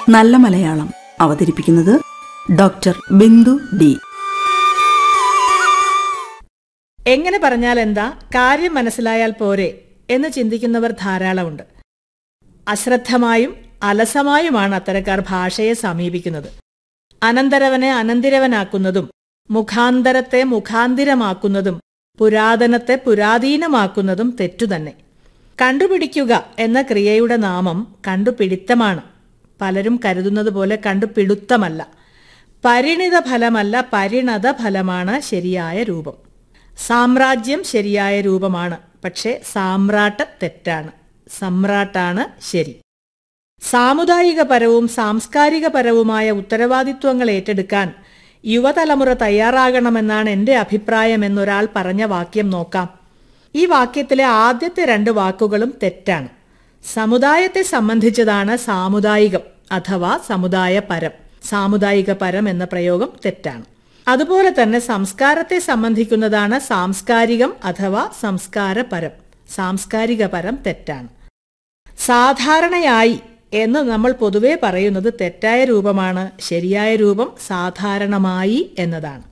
നല്ല മലയാളം അവതരിപ്പിക്കുന്നത് doctor Bindu D എങ്ങനെ പറഞ്ഞാൽ എന്താ കാര്യം മനസ്സിലായാൽ പോരെ എന്ന് ചിന്തിക്കുന്നവർ ധാരാളമുണ്ട് അശ്രദ്ധമായും അലസമായുമാണ് അത്തരക്കാർ ഭാഷയെ സമീപിക്കുന്നത് അനന്തരവനെ അനന്തിരവനാക്കുന്നതും മുഖാന്തരത്തെ മുഖാന്തിരമാക്കുന്നതും പുരാതനത്തെ പുരാതീനമാക്കുന്നതും തെറ്റുതന്നെ കണ്ടുപിടിക്കുക എന്ന ക്രിയയുടെ നാമം കണ്ടുപിടിത്തമാണ് പലരും കരുതുന്നത് പോലെ കണ്ടുപിടുത്തമല്ല പരിണിത ഫലമല്ല പരിണത ഫലമാണ് ശരിയായ രൂപം സാമ്രാജ്യം ശരിയായ രൂപമാണ് പക്ഷേ സാമ്രാട്ട് തെറ്റാണ് സമ്രാട്ടാണ് ശരി സാമുദായികപരവും സാംസ്കാരികപരവുമായ ഉത്തരവാദിത്വങ്ങൾ ഏറ്റെടുക്കാൻ യുവതലമുറ തയ്യാറാകണമെന്നാണ് എന്റെ അഭിപ്രായം എന്നൊരാൾ പറഞ്ഞ വാക്യം നോക്കാം ഈ വാക്യത്തിലെ ആദ്യത്തെ രണ്ട് വാക്കുകളും തെറ്റാണ് സമുദായത്തെ സംബന്ധിച്ചതാണ് സാമുദായികം അഥവാ സമുദായ പരം സാമുദായിക പരം എന്ന പ്രയോഗം തെറ്റാണ് അതുപോലെ തന്നെ സംസ്കാരത്തെ സംബന്ധിക്കുന്നതാണ് സാംസ്കാരികം അഥവാ സംസ്കാരപരം സാംസ്കാരിക പരം തെറ്റാണ് സാധാരണയായി എന്ന് നമ്മൾ പൊതുവെ പറയുന്നത് തെറ്റായ രൂപമാണ് ശരിയായ രൂപം സാധാരണമായി എന്നതാണ്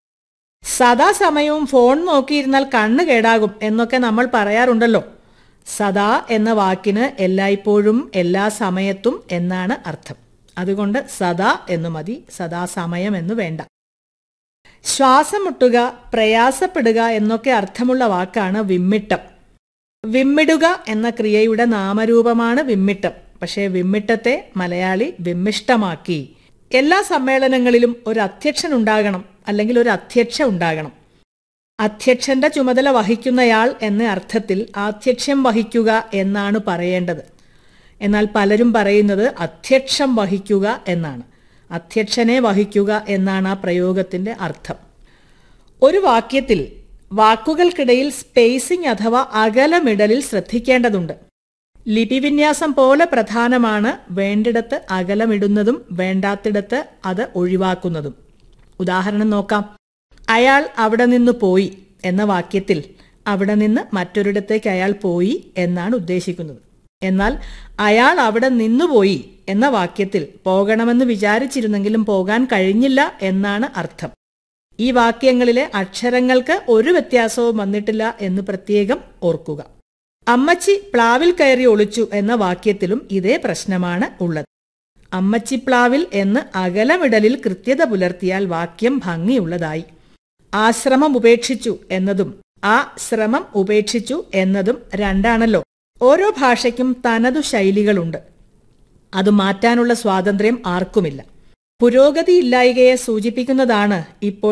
സദാസമയവും ഫോൺ നോക്കിയിരുന്നാൽ കണ്ണ് കേടാകും എന്നൊക്കെ നമ്മൾ പറയാറുണ്ടല്ലോ സദാ എന്ന വാക്കിന് എല്ലായ്പ്പോഴും എല്ലാ സമയത്തും എന്നാണ് അർത്ഥം അതുകൊണ്ട് സദാ എന്നു മതി സദാസമയം എന്ന് വേണ്ട ശ്വാസം മുട്ടുക പ്രയാസപ്പെടുക എന്നൊക്കെ അർത്ഥമുള്ള വാക്കാണ് വിമ്മിട്ടം വിമ്മിടുക എന്ന ക്രിയയുടെ നാമരൂപമാണ് വിമ്മിട്ടം പക്ഷേ വിമ്മിട്ടത്തെ മലയാളി വിമ്മിഷ്ടമാക്കി എല്ലാ സമ്മേളനങ്ങളിലും ഒരു അധ്യക്ഷൻ ഉണ്ടാകണം അല്ലെങ്കിൽ ഒരു അധ്യക്ഷ ഉണ്ടാകണം അധ്യക്ഷന്റെ ചുമതല വഹിക്കുന്നയാൾ എന്ന അർത്ഥത്തിൽ ആധ്യക്ഷ്യം വഹിക്കുക എന്നാണ് പറയേണ്ടത് എന്നാൽ പലരും പറയുന്നത് അധ്യക്ഷം വഹിക്കുക എന്നാണ് അധ്യക്ഷനെ വഹിക്കുക എന്നാണ് ആ പ്രയോഗത്തിന്റെ അർത്ഥം ഒരു വാക്യത്തിൽ വാക്കുകൾക്കിടയിൽ സ്പേസിംഗ് അഥവാ അകലമിടലിൽ ശ്രദ്ധിക്കേണ്ടതുണ്ട് ലിപിവിന്യാസം പോലെ പ്രധാനമാണ് വേണ്ടിടത്ത് അകലമിടുന്നതും വേണ്ടാത്തിടത്ത് അത് ഒഴിവാക്കുന്നതും ഉദാഹരണം നോക്കാം അയാൾ അവിടെ നിന്ന് പോയി എന്ന വാക്യത്തിൽ അവിടെ നിന്ന് മറ്റൊരിടത്തേക്ക് അയാൾ പോയി എന്നാണ് ഉദ്ദേശിക്കുന്നത് എന്നാൽ അയാൾ അവിടെ നിന്നുപോയി എന്ന വാക്യത്തിൽ പോകണമെന്ന് വിചാരിച്ചിരുന്നെങ്കിലും പോകാൻ കഴിഞ്ഞില്ല എന്നാണ് അർത്ഥം ഈ വാക്യങ്ങളിലെ അക്ഷരങ്ങൾക്ക് ഒരു വ്യത്യാസവും വന്നിട്ടില്ല എന്ന് പ്രത്യേകം ഓർക്കുക അമ്മച്ചി പ്ലാവിൽ കയറി ഒളിച്ചു എന്ന വാക്യത്തിലും ഇതേ പ്രശ്നമാണ് ഉള്ളത് അമ്മച്ചി പ്ലാവിൽ എന്ന് അകലമിടലിൽ കൃത്യത പുലർത്തിയാൽ വാക്യം ഭംഗിയുള്ളതായി ആശ്രമം ഉപേക്ഷിച്ചു എന്നതും ആ ശ്രമം ഉപേക്ഷിച്ചു എന്നതും രണ്ടാണല്ലോ ഓരോ ഭാഷയ്ക്കും തനതു ശൈലികളുണ്ട് അത് മാറ്റാനുള്ള സ്വാതന്ത്ര്യം ആർക്കുമില്ല പുരോഗതിയില്ലായികയെ സൂചിപ്പിക്കുന്നതാണ് ഇപ്പോൾ